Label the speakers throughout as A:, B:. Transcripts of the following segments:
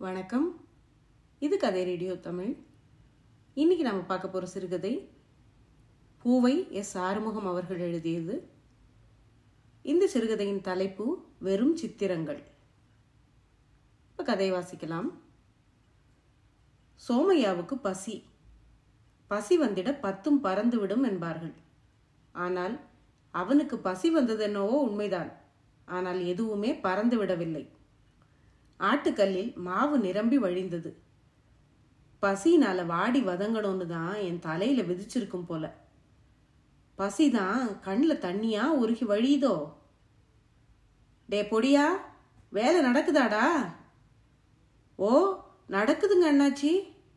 A: வணக்கம் இது கதை ரேடியோ தமிழ் இன்னைக்கு நம்ம பார்க்க போகிற சிறுகதை பூவை எஸ் ஆறுமுகம் அவர்கள் எழுதியது இந்த சிறுகதையின் தலைப்பு வெறும் சித்திரங்கள் இப்போ கதை வாசிக்கலாம் சோமையாவுக்கு பசி பசி வந்திட பத்தும் பறந்துவிடும் என்பார்கள் ஆனால் அவனுக்கு பசி வந்ததென்னவோ உண்மைதான் ஆனால் எதுவுமே பறந்து விடவில்லை ஆட்டுக்கல்லில் மாவு நிரம்பி வழிந்தது பசினால வாடி வதங்கணும்னு தான் என் தலையில விதிச்சிருக்கும் போல பசிதான் கண்ணில் தண்ணியா உருகி வழியுதோ டே பொடியா வேலை நடக்குதாடா ஓ நடக்குதுங்க அண்ணாச்சி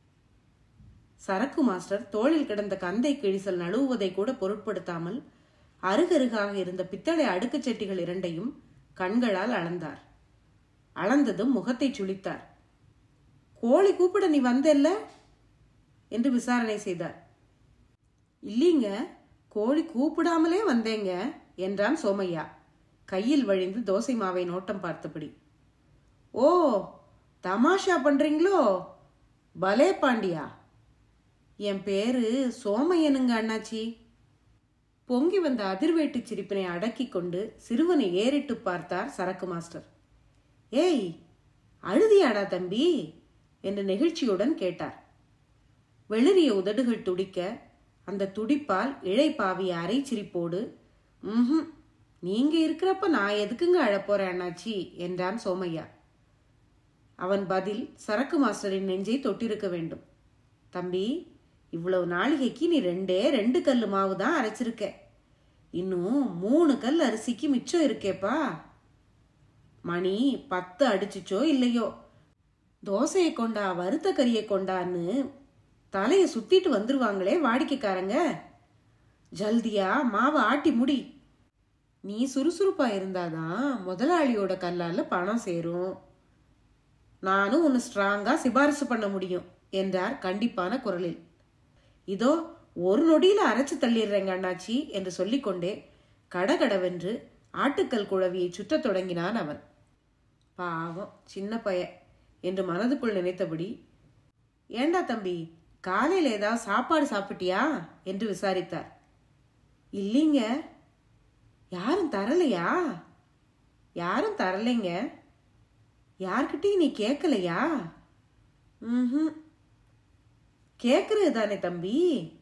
A: சரக்கு மாஸ்டர் தோளில் கிடந்த கந்தை கிழிசல் நழுவுவதை கூட பொருட்படுத்தாமல் அருகருகாக இருந்த பித்தளை அடுக்குச் செட்டிகள் இரண்டையும் கண்களால் அளந்தார் அளந்ததும் முகத்தை சுளித்தார் கோழி கூப்பிட நீ வந்தல்ல என்று விசாரணை செய்தார் இல்லீங்க கோழி கூப்பிடாமலே வந்தேங்க என்றான் சோமையா கையில் வழிந்து தோசை மாவை நோட்டம் பார்த்தபடி ஓ தமாஷா பண்றீங்களோ பலே பாண்டியா என் பேரு சோமையனுங்க அண்ணாச்சி பொங்கி வந்த அதிர்வேட்டு சிரிப்பினை அடக்கிக் கொண்டு சிறுவனை ஏறிட்டு பார்த்தார் சரக்கு மாஸ்டர் ஏய் அழுதியாடா தம்பி என்று நெகிழ்ச்சியுடன் கேட்டார் வெளிரிய உதடுகள் துடிக்க அந்த துடிப்பால் இழைப்பாவிய அரை சிரிப்போடு ம் நீங்க இருக்கிறப்ப நான் எதுக்குங்க அழப்போறேன் அண்ணாச்சி என்றான் சோமையா அவன் பதில் சரக்கு மாஸ்டரின் நெஞ்சை தொட்டிருக்க வேண்டும் தம்பி இவ்வளவு நாளிகைக்கு நீ ரெண்டே ரெண்டு கல்லு மாவு தான் அரைச்சிருக்க இன்னும் மூணு கல் அரிசிக்கு மிச்சம் இருக்கேப்பா மணி பத்து அடிச்சுச்சோ இல்லையோ தோசையை கொண்டா வறுத்த கறியை கொண்டான்னு தலையை சுத்திட்டு வந்துருவாங்களே வாடிக்கைக்காரங்க ஜல்தியா மாவை ஆட்டி முடி நீ சுறுசுறுப்பா இருந்தாதான் முதலாளியோட கல்லால பணம் சேரும் நானும் உன்னை ஸ்ட்ராங்கா சிபாரிசு பண்ண முடியும் என்றார் கண்டிப்பான குரலில் இதோ ஒரு நொடியில அரைச்சு தள்ளிடுறேங்க அண்ணாச்சி என்று சொல்லிக்கொண்டே கடகடவென்று ஆட்டுக்கல் குழவியை சுற்றத் தொடங்கினான் அவன் பாவம் சின்ன பைய என்று மனதுக்குள் நினைத்தபடி ஏண்டா தம்பி காலையில் ஏதாவது சாப்பாடு சாப்பிட்டியா என்று விசாரித்தார் இல்லைங்க யாரும் தரலையா யாரும் தரலைங்க யார்கிட்டயும் நீ கேட்கலையா ம் கேட்கறது தானே தம்பி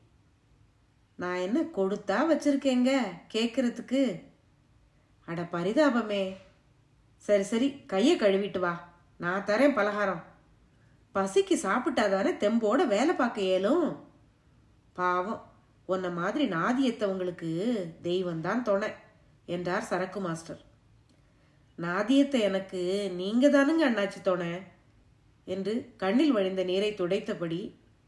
A: நான் என்ன கொடுத்தா வச்சிருக்கேங்க கேட்கறதுக்கு அட பரிதாபமே சரி சரி கையை கழுவிட்டு வா நான் தரேன் பலகாரம் பசிக்கு சாப்பிட்டாதானே தெம்போட வேலை பார்க்க இயலும் பாவம் உன்ன மாதிரி நாதியத்தவங்களுக்கு தெய்வம் தான் துணை என்றார் சரக்கு மாஸ்டர் நாதியத்தை எனக்கு நீங்க தானுங்க அண்ணாச்சி துணை என்று கண்ணில் வழிந்த நீரை துடைத்தபடி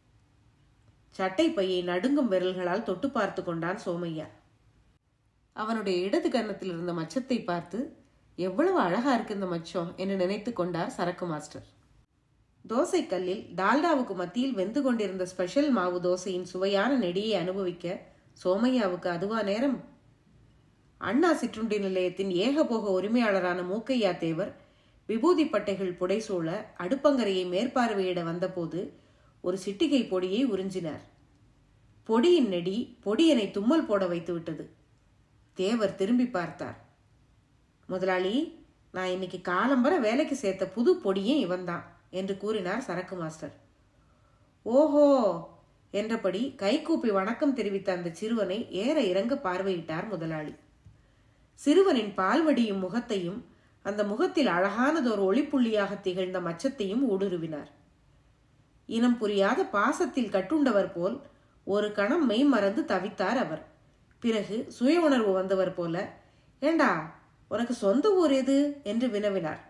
A: சட்டை பையை நடுங்கும் விரல்களால் தொட்டு பார்த்து கொண்டான் சோமையா அவனுடைய இடது கன்னத்தில் இருந்த மச்சத்தை பார்த்து எவ்வளவு அழகா இருக்கு இந்த மச்சம் என்று நினைத்து கொண்டார் சரக்கு மாஸ்டர் தோசை கல்லில் டால்டாவுக்கு மத்தியில் வெந்து கொண்டிருந்த ஸ்பெஷல் மாவு தோசையின் சுவையான நெடியை அனுபவிக்க சோமையாவுக்கு அதுவா நேரம் அண்ணா சிற்றுண்டி நிலையத்தின் ஏகபோக உரிமையாளரான மூக்கையா தேவர் விபூதி பட்டைகள் புடைசூழ அடுப்பங்கரையை மேற்பார்வையிட வந்தபோது ஒரு சிட்டிகை பொடியை உறிஞ்சினார் பொடியின் நெடி பொடியனை தும்மல் போட வைத்து விட்டது தேவர் திரும்பி பார்த்தார் முதலாளி நான் இன்னைக்கு காலம்பர வேலைக்கு சேர்த்த புது பொடியே இவன்தான் என்று கூறினார் சரக்கு மாஸ்டர் ஓஹோ என்றபடி கைகூப்பி வணக்கம் தெரிவித்த அந்த சிறுவனை ஏற இறங்க பார்வையிட்டார் முதலாளி சிறுவனின் பால்வடியும் முகத்தையும் அந்த முகத்தில் அழகானதொரு ஒளிப்புள்ளியாக திகழ்ந்த மச்சத்தையும் ஊடுருவினார் இனம் புரியாத பாசத்தில் கட்டுண்டவர் போல் ஒரு கணம் மெய் மறந்து தவித்தார் அவர் பிறகு சுய உணர்வு வந்தவர் போல ஏண்டா உனக்கு சொந்த ஊர் எது என்று வினவினார்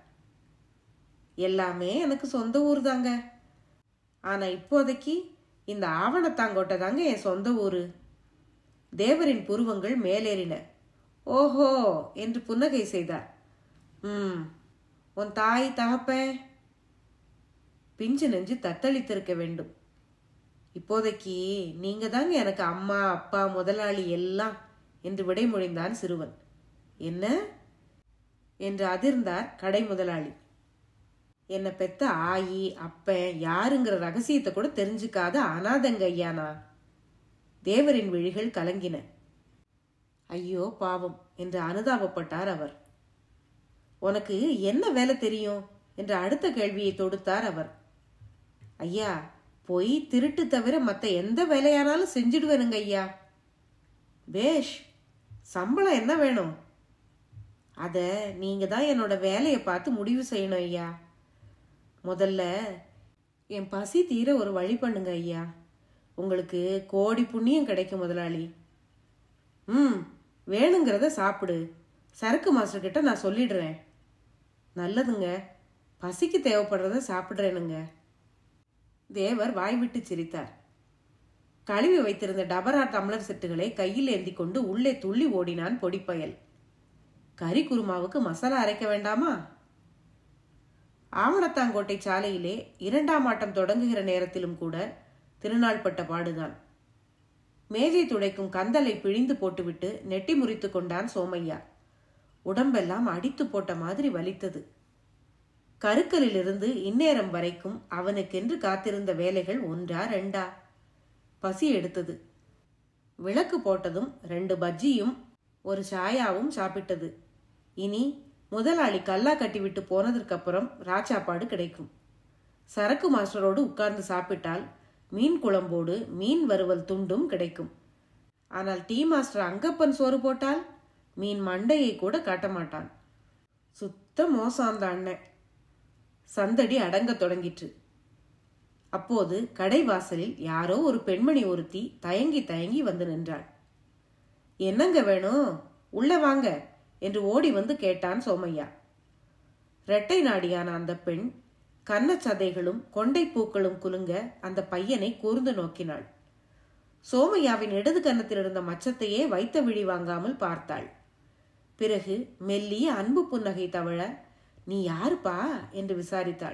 A: எல்லாமே எனக்கு சொந்த ஊர் தாங்க ஆனா இப்போதைக்கு இந்த ஆவணத்தாங்கோட்டை தாங்க என் சொந்த ஊரு தேவரின் புருவங்கள் மேலேறின ஓஹோ என்று புன்னகை செய்தார் ம் உன் தாய் தகப்பேன் பிஞ்சு நெஞ்சு தத்தளித்திருக்க வேண்டும் இப்போதைக்கு நீங்க தாங்க எனக்கு அம்மா அப்பா முதலாளி எல்லாம் என்று விடைமொழிந்தான் சிறுவன் என்ன என்று அதிர்ந்தார் கடை முதலாளி என்னை பெத்த ஆயி அப்பன் யாருங்கிற ரகசியத்தை கூட தெரிஞ்சுக்காத அனாதங்க ஐயானா தேவரின் விழிகள் கலங்கின ஐயோ பாவம் என்று அனுதாபப்பட்டார் அவர் உனக்கு என்ன வேலை தெரியும் என்று அடுத்த கேள்வியை தொடுத்தார் அவர் ஐயா பொய் திருட்டு தவிர மற்ற எந்த வேலையானாலும் செஞ்சிடுவேனுங்க ஐயா பேஷ் சம்பளம் என்ன வேணும் அத நீங்க தான் என்னோட வேலையை பார்த்து முடிவு செய்யணும் ஐயா முதல்ல என் பசி தீர ஒரு வழி பண்ணுங்க ஐயா உங்களுக்கு கோடி புண்ணியம் கிடைக்கும் முதலாளி ம் வேணுங்கிறத சாப்பிடு சரக்கு மாஸ்டர் கிட்ட நான் சொல்லிடுறேன் நல்லதுங்க பசிக்கு தேவைப்படுறத சாப்பிட்றேனுங்க தேவர் வாய் விட்டு சிரித்தார் கழுவி வைத்திருந்த டபரா டம்ளர் செட்டுகளை கையில் ஏந்தி கொண்டு உள்ளே துள்ளி ஓடினான் பொடிப்பயல் கறி குருமாவுக்கு மசாலா அரைக்க வேண்டாமா ஆவணத்தாங்கோட்டை சாலையிலே இரண்டாம் ஆட்டம் தொடங்குகிற நேரத்திலும் கூட திருநாள் பட்ட பாடுதான் மேஜை துடைக்கும் கந்தலை பிழிந்து போட்டுவிட்டு நெட்டி முறித்து கொண்டான் சோமையா உடம்பெல்லாம் அடித்து போட்ட மாதிரி வலித்தது கருக்கலிலிருந்து இந்நேரம் வரைக்கும் அவனுக்கென்று காத்திருந்த வேலைகள் ஒன்றா ரெண்டா பசி எடுத்தது விளக்கு போட்டதும் ரெண்டு பஜ்ஜியும் ஒரு சாயாவும் சாப்பிட்டது இனி முதலாளி கல்லா கட்டிவிட்டு போனதற்கு அப்புறம் ராச்சாப்பாடு கிடைக்கும் சரக்கு மாஸ்டரோடு உட்கார்ந்து சாப்பிட்டால் மீன் குழம்போடு மீன் வறுவல் துண்டும் கிடைக்கும் ஆனால் டீ மாஸ்டர் அங்கப்பன் சோறு போட்டால் மீன் மண்டையை கூட காட்ட மாட்டான் சுத்த மோசம் அந்த அண்ணன் சந்தடி அடங்கத் தொடங்கிற்று அப்போது கடை வாசலில் யாரோ ஒரு பெண்மணி ஒருத்தி தயங்கி தயங்கி வந்து நின்றாள் என்னங்க வேணும் உள்ள வாங்க என்று ஓடி வந்து கேட்டான் சோமையா ரெட்டை நாடியான அந்த பெண் கன்னச்சதைகளும் கொண்டை பூக்களும் குலுங்க அந்த பையனை கூர்ந்து நோக்கினாள் சோமையாவின் இடது கன்னத்தில் இருந்த மச்சத்தையே வைத்த விழி வாங்காமல் பார்த்தாள் பிறகு மெல்லிய அன்பு புன்னகை தவழ நீ யாருப்பா என்று விசாரித்தாள்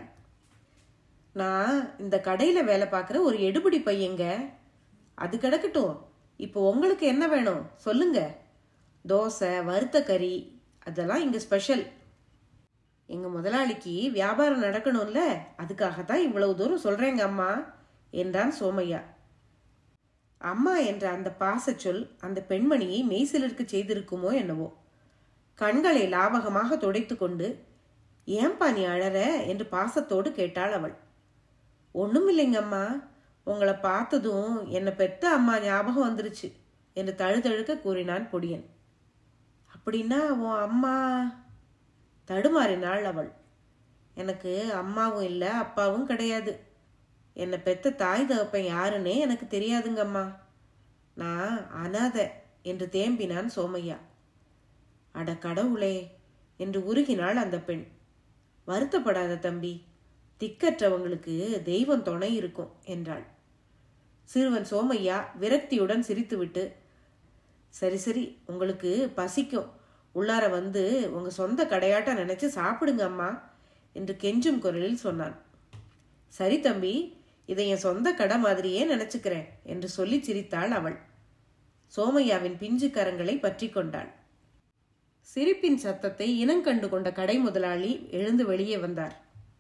A: நான் இந்த கடையில வேலை பார்க்குற ஒரு எடுபடி பையங்க அது கிடக்கட்டும் இப்போ உங்களுக்கு என்ன வேணும் சொல்லுங்க தோசை வறுத்த கறி அதெல்லாம் இங்க ஸ்பெஷல் எங்க முதலாளிக்கு வியாபாரம் நடக்கணும்ல அதுக்காகத்தான் இவ்வளவு தூரம் சொல்றேங்க அம்மா என்றான் சோமையா அம்மா என்ற அந்த பாசச் சொல் அந்த பெண்மணியை மெய்சிலிருக்க செய்திருக்குமோ என்னவோ கண்களை லாவகமாக துடைத்து கொண்டு ஏன்பா நீ அழற என்று பாசத்தோடு கேட்டாள் அவள் ஒண்ணுமில்லைங்கம்மா உங்களை பார்த்ததும் என்னை பெத்த அம்மா ஞாபகம் வந்துருச்சு என்று தழுதழுக்க கூறினான் பொடியன் அப்படின்னா உன் அம்மா தடுமாறினாள் அவள் எனக்கு அம்மாவும் இல்லை அப்பாவும் கிடையாது என்னை பெத்த தாய் தகப்பன் யாருன்னே எனக்கு தெரியாதுங்கம்மா நான் அனாதை என்று தேம்பினான் சோமையா அட கடவுளே என்று உருகினாள் அந்த பெண் வருத்தப்படாத தம்பி திக்கற்றவங்களுக்கு தெய்வம் துணை இருக்கும் என்றாள் சிறுவன் சோமையா விரக்தியுடன் சிரித்துவிட்டு சரி சரி உங்களுக்கு பசிக்கும் உள்ளார வந்து உங்க சொந்த கடையாட்ட நினைச்சு சாப்பிடுங்க அம்மா என்று கெஞ்சும் குரலில் சொன்னான் சரி தம்பி இதை என் சொந்த கடை மாதிரியே நினைச்சுக்கிறேன் என்று சொல்லி சிரித்தாள் அவள் சோமையாவின் பிஞ்சு கரங்களை பற்றி கொண்டாள் சிரிப்பின் சத்தத்தை இனங்கண்டு கொண்ட கடை முதலாளி எழுந்து வெளியே வந்தார்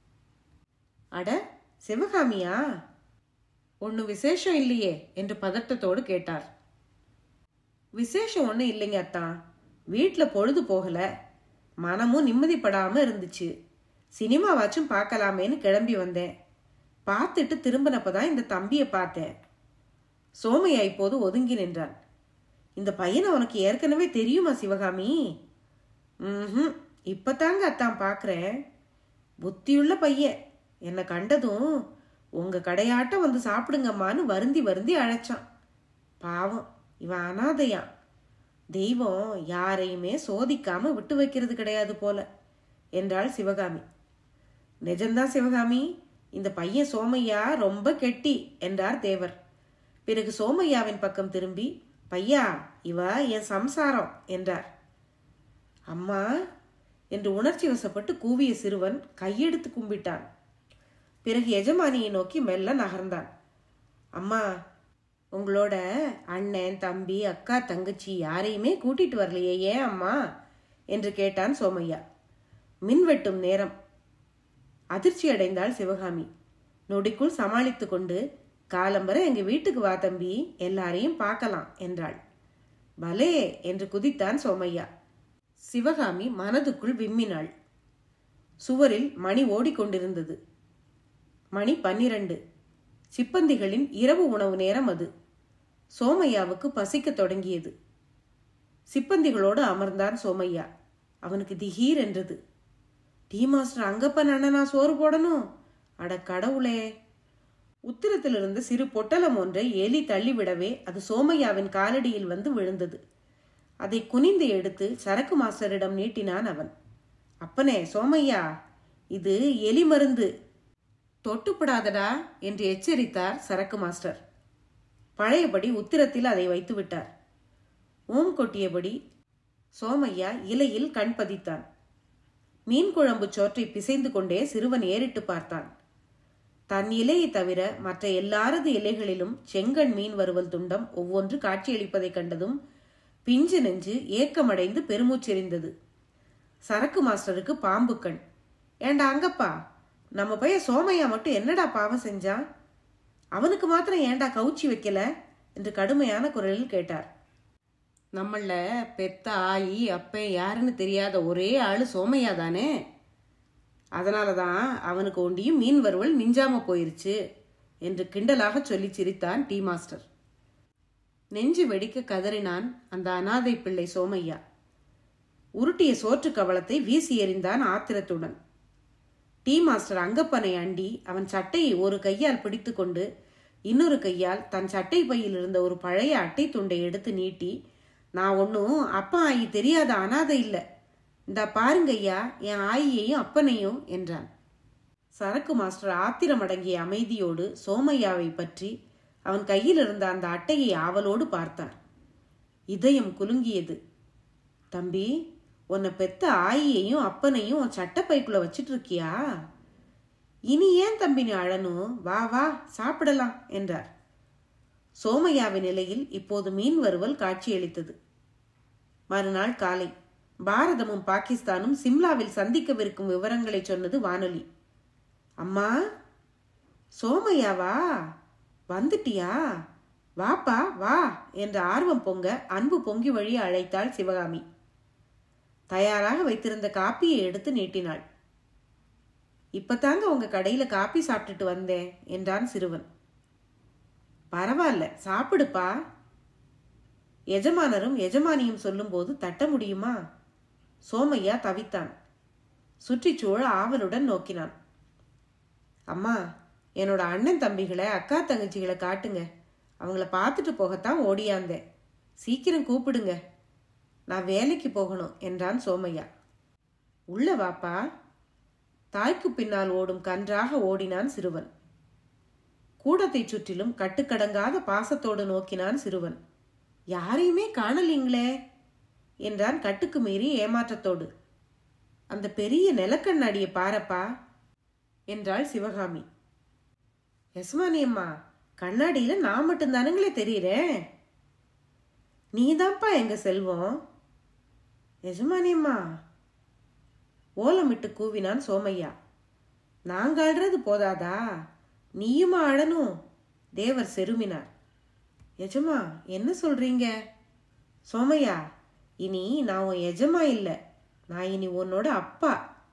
A: அட சிவகாமியா ஒன்னு விசேஷம் இல்லையே என்று பதட்டத்தோடு கேட்டார் விசேஷம் ஒன்றும் இல்லைங்க அத்தான் வீட்டில் பொழுது போகல மனமும் நிம்மதிப்படாம இருந்துச்சு சினிமாவாச்சும் பார்க்கலாமேன்னு கிளம்பி வந்தேன் பார்த்துட்டு திரும்பினப்பதான் இந்த தம்பியை பார்த்தேன் சோமையா இப்போது ஒதுங்கி நின்றான் இந்த பையனை உனக்கு ஏற்கனவே தெரியுமா சிவகாமி ம் இப்பதாங்க அத்தான் பார்க்குறேன் புத்தியுள்ள பையன் என்னை கண்டதும் உங்க கடையாட்டம் வந்து சாப்பிடுங்கம்மான்னு வருந்தி வருந்தி அழைச்சான் பாவம் இவன் அனாதையான் தெய்வம் யாரையுமே சோதிக்காம விட்டு வைக்கிறது கிடையாது போல என்றாள் சிவகாமி நிஜம்தான் சிவகாமி இந்த பையன் சோமையா ரொம்ப கெட்டி என்றார் தேவர் பிறகு சோமையாவின் பக்கம் திரும்பி பையா இவ என் சம்சாரம் என்றார் அம்மா என்று உணர்ச்சி வசப்பட்டு கூவிய சிறுவன் கையெடுத்து கும்பிட்டான் பிறகு எஜமானியை நோக்கி மெல்ல நகர்ந்தான் அம்மா உங்களோட அண்ணன் தம்பி அக்கா தங்கச்சி யாரையுமே கூட்டிட்டு வரலையே ஏன் அம்மா என்று கேட்டான் சோமையா மின்வெட்டும் நேரம் அதிர்ச்சி அடைந்தாள் சிவகாமி நொடிக்குள் சமாளித்து கொண்டு காலம்பர எங்க வீட்டுக்கு வா தம்பி எல்லாரையும் பார்க்கலாம் என்றாள் பலே என்று குதித்தான் சோமையா சிவகாமி மனதுக்குள் விம்மினாள் சுவரில் மணி ஓடிக்கொண்டிருந்தது மணி பன்னிரண்டு சிப்பந்திகளின் இரவு உணவு நேரம் அது சோமையாவுக்கு பசிக்கத் தொடங்கியது சிப்பந்திகளோடு அமர்ந்தான் சோமையா அவனுக்கு திகீர் என்றது டீ மாஸ்டர் அங்கப்பன் அண்ணனா சோறு போடணும் அட கடவுளே உத்திரத்திலிருந்து சிறு பொட்டலம் ஒன்றை எலி தள்ளிவிடவே அது சோமையாவின் காலடியில் வந்து விழுந்தது அதை குனிந்து எடுத்து சரக்கு மாஸ்டரிடம் நீட்டினான் அவன் அப்பனே சோமையா இது எலி மருந்து தொட்டுப்படாதடா என்று எச்சரித்தார் சரக்கு மாஸ்டர் பழையபடி உத்திரத்தில் அதை வைத்து விட்டார் ஓம் கொட்டியபடி சோமையா இலையில் கண் பதித்தான் மீன் குழம்பு சோற்றை பிசைந்து கொண்டே சிறுவன் ஏறிட்டு பார்த்தான் தன் இலையை தவிர மற்ற எல்லாரது இலைகளிலும் செங்கண் மீன் வறுவல் துண்டம் ஒவ்வொன்று காட்சியளிப்பதைக் கண்டதும் பிஞ்சு நெஞ்சு ஏக்கமடைந்து பெருமூச்செறிந்தது சரக்கு மாஸ்டருக்கு பாம்பு கண் ஏண்டா அங்கப்பா நம்ம பையன் சோமையா மட்டும் என்னடா பாவம் செஞ்சான் அவனுக்கு மாத்திரம் ஏண்டா கவுச்சி வைக்கல என்று கடுமையான குரலில் கேட்டார் நம்மள பெத்த ஆயி அப்ப யாருன்னு தெரியாத ஒரே ஆளு சோமையா தானே அதனால தான் அவனுக்கு ஒண்டியும் மீன் வறுவல் மிஞ்சாம போயிருச்சு என்று கிண்டலாக சொல்லி சிரித்தான் டீ மாஸ்டர் நெஞ்சு வெடிக்க கதறினான் அந்த அனாதை பிள்ளை சோமையா உருட்டிய சோற்று கவளத்தை வீசி எறிந்தான் ஆத்திரத்துடன் டீ மாஸ்டர் அங்கப்பனை அண்டி அவன் சட்டையை ஒரு கையால் பிடித்துக்கொண்டு இன்னொரு கையால் தன் சட்டை பையில் இருந்த ஒரு பழைய அட்டை துண்டை எடுத்து நீட்டி நான் ஒன்றும் அப்பா ஆயி தெரியாத அனாதை இல்லை இந்த பாருங்க ஐயா என் ஆயியையும் அப்பனையும் என்றான் சரக்கு மாஸ்டர் ஆத்திரமடங்கிய அமைதியோடு சோமையாவை பற்றி அவன் கையில் இருந்த அந்த அட்டையை ஆவலோடு பார்த்தார் இதயம் குலுங்கியது தம்பி உன்னை பெத்த ஆயியையும் அப்பனையும் உன் சட்டப்பைக்குள்ள வச்சிட்டு இருக்கியா இனி ஏன் தம்பி நீ அழணும் வா வா சாப்பிடலாம் என்றார் சோமையாவின் நிலையில் இப்போது மீன் வறுவல் காட்சியளித்தது மறுநாள் காலை பாரதமும் பாகிஸ்தானும் சிம்லாவில் சந்திக்கவிருக்கும் விவரங்களை சொன்னது வானொலி அம்மா சோமையாவா வந்துட்டியா வாப்பா வா என்ற ஆர்வம் பொங்க அன்பு பொங்கி வழிய அழைத்தாள் சிவகாமி தயாராக வைத்திருந்த காப்பியை எடுத்து நீட்டினாள் இப்பதாங்க உங்க கடையில காப்பி சாப்பிட்டுட்டு வந்தேன் என்றான் சிறுவன் பரவாயில்ல சாப்பிடுப்பா எஜமானரும் எஜமானியும் சொல்லும்போது தட்ட முடியுமா சோமையா தவித்தான் சுற்றிச்சூழ ஆவலுடன் நோக்கினான் அம்மா என்னோட அண்ணன் தம்பிகளை அக்கா தங்கச்சிகளை காட்டுங்க அவங்கள பார்த்துட்டு போகத்தான் ஓடியாந்தேன் சீக்கிரம் கூப்பிடுங்க நான் வேலைக்கு போகணும் என்றான் சோமையா உள்ள வாப்பா தாய்க்கு பின்னால் ஓடும் கன்றாக ஓடினான் சிறுவன் கூடத்தை சுற்றிலும் கட்டுக்கடங்காத பாசத்தோடு நோக்கினான் சிறுவன் யாரையுமே காணலீங்களே என்றான் கட்டுக்கு மீறி ஏமாற்றத்தோடு அந்த பெரிய நிலக்கண்ணாடியை பாரப்பா என்றாள் சிவகாமி யஸ்மானி அம்மா கண்ணாடியில நான் மட்டும்தானுங்களே தெரியுறேன் நீதான்ப்பா எங்க செல்வம் எஜமானி அம்மா ஓலமிட்டு கூவினான் சோமையா நாங்க ஆடுறது போதாதா நீயுமா அழணும் தேவர் செருமினார் எஜமா என்ன சொல்றீங்க சோமையா இனி நான் உன் எஜமா இல்லை நான் இனி உன்னோட அப்பா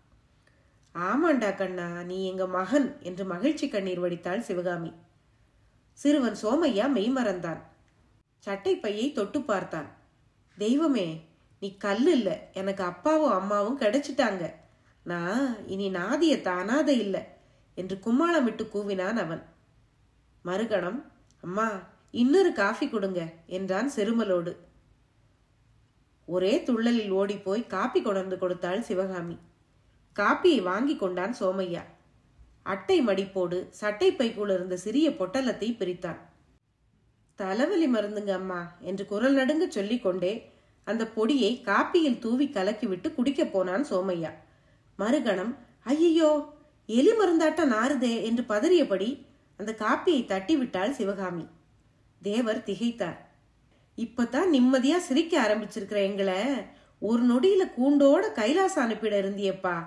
A: ஆமாண்டா கண்ணா நீ எங்க மகன் என்று மகிழ்ச்சி கண்ணீர் வடித்தாள் சிவகாமி சிறுவன் சோமையா மெய்மறந்தான் சட்டை பையை தொட்டு பார்த்தான் தெய்வமே நீ கல் இல்ல எனக்கு அப்பாவும் அம்மாவும் கிடைச்சிட்டாங்க நான் இனி நாதிய தானாத இல்ல என்று கும்மாளம் விட்டு கூவினான் அவன் மறுகணம் அம்மா இன்னொரு காஃபி கொடுங்க என்றான் செருமலோடு ஒரே துள்ளலில் ஓடிப்போய் காப்பி கொண்டு கொடுத்தாள் சிவகாமி காப்பியை வாங்கி கொண்டான் சோமையா அட்டை மடிப்போடு சட்டை பைக்குள் இருந்த சிறிய பொட்டலத்தை பிரித்தான் தலைவலி மருந்துங்க அம்மா என்று குரல் நடுங்க சொல்லிக் கொண்டே அந்த பொடியை காப்பியில் தூவி கலக்கிவிட்டு குடிக்கப் போனான் சோமையா மறுகணம் ஐயோ எலி மருந்தாட்ட நாறுதே என்று பதறியபடி அந்த காப்பியை தட்டிவிட்டாள் சிவகாமி தேவர் திகைத்தார் இப்பதான் நிம்மதியா சிரிக்க ஆரம்பிச்சிருக்கிற எங்களை ஒரு நொடியில கூண்டோட கைலாசம் அனுப்பிட இருந்தியப்பா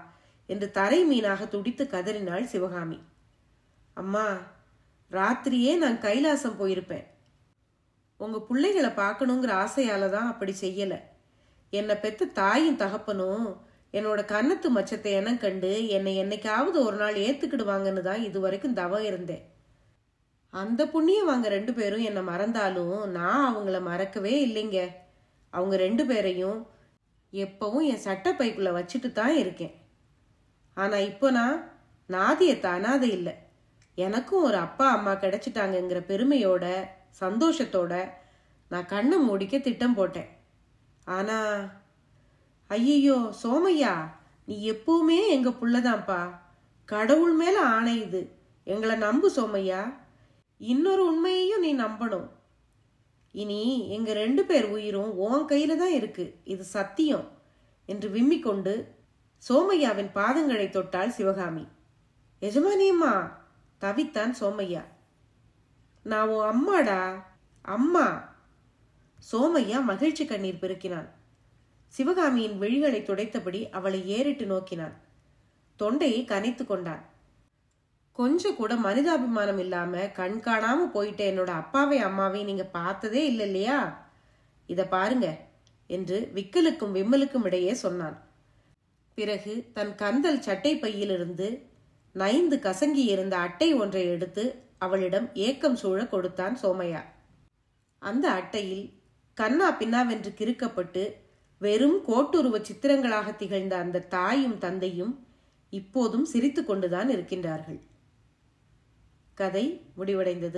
A: என்று தரை மீனாக துடித்து கதறினாள் சிவகாமி அம்மா ராத்திரியே நான் கைலாசம் போயிருப்பேன் உங்க பிள்ளைகளை பார்க்கணுங்கிற ஆசையால தான் அப்படி செய்யல என்னை பெத்த தாயும் தகப்பனும் என்னோட கன்னத்து மச்சத்தை எனம் கண்டு என்னை என்னைக்காவது ஒரு நாள் ஏத்துக்கிடுவாங்கன்னு தான் இது வரைக்கும் தவம் இருந்தேன் அந்த புண்ணியம் வாங்க ரெண்டு பேரும் என்னை மறந்தாலும் நான் அவங்கள மறக்கவே இல்லைங்க அவங்க ரெண்டு பேரையும் எப்பவும் என் சட்டப்பைக்குள்ள வச்சுட்டு தான் இருக்கேன் ஆனா இப்போ நான் நாதியத்த அனாதை இல்லை எனக்கும் ஒரு அப்பா அம்மா கிடைச்சிட்டாங்கங்கிற பெருமையோட சந்தோஷத்தோட நான் கண்ணை மூடிக்க திட்டம் போட்டேன் ஆனா ஐயையோ சோமையா நீ எப்பவுமே எங்க புள்ளதான்ப்பா கடவுள் மேல ஆணை இது எங்களை நம்பு சோமையா இன்னொரு உண்மையையும் நீ நம்பணும் இனி எங்க ரெண்டு பேர் உயிரும் உன் கையில தான் இருக்கு இது சத்தியம் என்று விம்மிக் கொண்டு சோமையாவின் பாதங்களை தொட்டாள் சிவகாமி எஜமானியம்மா தவித்தான் சோமையா நான் உன் அம்மாடா அம்மா சோமையா மகிழ்ச்சி கண்ணீர் பெருக்கினான் சிவகாமியின் விழிகளை துடைத்தபடி அவளை ஏறிட்டு நோக்கினான் தொண்டையை கனைத்து கொண்டான் கொஞ்சம் கூட மனிதாபிமானம் இல்லாம கண் காணாம போயிட்ட என்னோட அப்பாவை அம்மாவை நீங்க பார்த்ததே இல்லை இல்லையா இத பாருங்க என்று விக்கலுக்கும் விம்மலுக்கும் இடையே சொன்னான் பிறகு தன் கந்தல் சட்டை பையிலிருந்து நைந்து கசங்கி இருந்த அட்டை ஒன்றை எடுத்து அவளிடம் ஏக்கம் சூழ கொடுத்தான் சோமையா அந்த அட்டையில் கண்ணா பின்னாவென்று கிறுக்கப்பட்டு வெறும் கோட்டுருவ சித்திரங்களாக திகழ்ந்த அந்த தாயும் தந்தையும் இப்போதும் சிரித்து கொண்டுதான் இருக்கின்றார்கள் கதை முடிவடைந்தது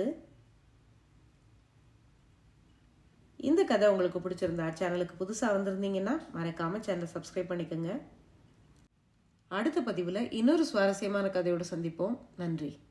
A: இந்த கதை உங்களுக்கு பிடிச்சிருந்தா சேனலுக்கு புதுசாக வந்திருந்தீங்கன்னா மறக்காம சேனலை சப்ஸ்கிரைப் பண்ணிக்கோங்க அடுத்த பதிவில் இன்னொரு சுவாரஸ்யமான கதையோடு சந்திப்போம் நன்றி